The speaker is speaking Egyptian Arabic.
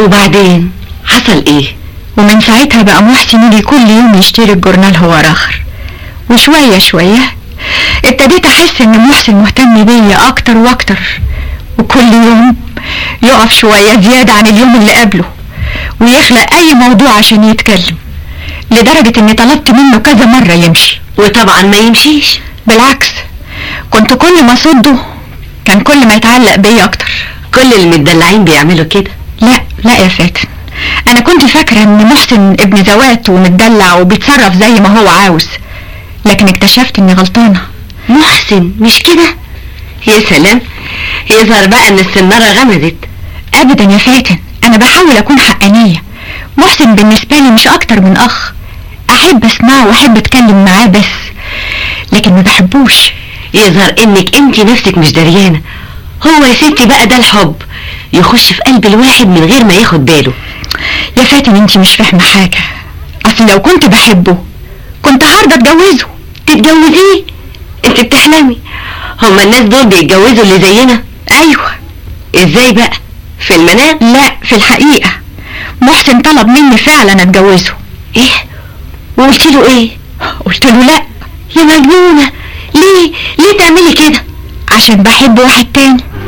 وبعدين حصل ايه ومن ساعتها بقى محسن يجي كل يوم يشتري الجورنال هو راخر وشوية شوية ابتديت احس ان محسن مهتم بيا اكتر واكتر وكل يوم يقف شوية زيادة عن اليوم اللي قبله ويخلق اي موضوع عشان يتكلم لدرجة اني طلبت منه كذا مرة يمشي وطبعا ما يمشيش بالعكس كنت كل ما صده كان كل ما يتعلق بيا اكتر كل المدلعين بيعملوا كده لا لا يا فاتن انا كنت فاكرة ان محسن ابن زوات ومتدلع وبيتصرف زي ما هو عاوز لكن اكتشفت اني غلطانة محسن مش كده يا سلام يظهر بقى ان السنارة غمزت ابدا يا فاتن انا بحاول اكون حقانية محسن بالنسبة لي مش اكتر من اخ احب اسمعه واحب اتكلم معاه بس لكن ما بحبوش يظهر انك انت نفسك مش دريانة هو يا ستي بقى ده الحب يخش في قلب الواحد من غير ما ياخد باله يا فاتن انت مش فاهمة حاجة اصل لو كنت بحبه كنت هرضى اتجوزه تتجوزيه انت بتحلمي هما الناس دول بيتجوزوا اللي زينا ايوه ازاي بقى في المنام لا في الحقيقة محسن طلب مني فعلا اتجوزه ايه وقلت له ايه قلت له لا يا مجنونة ليه ليه تعملي كده عشان بحب واحد تاني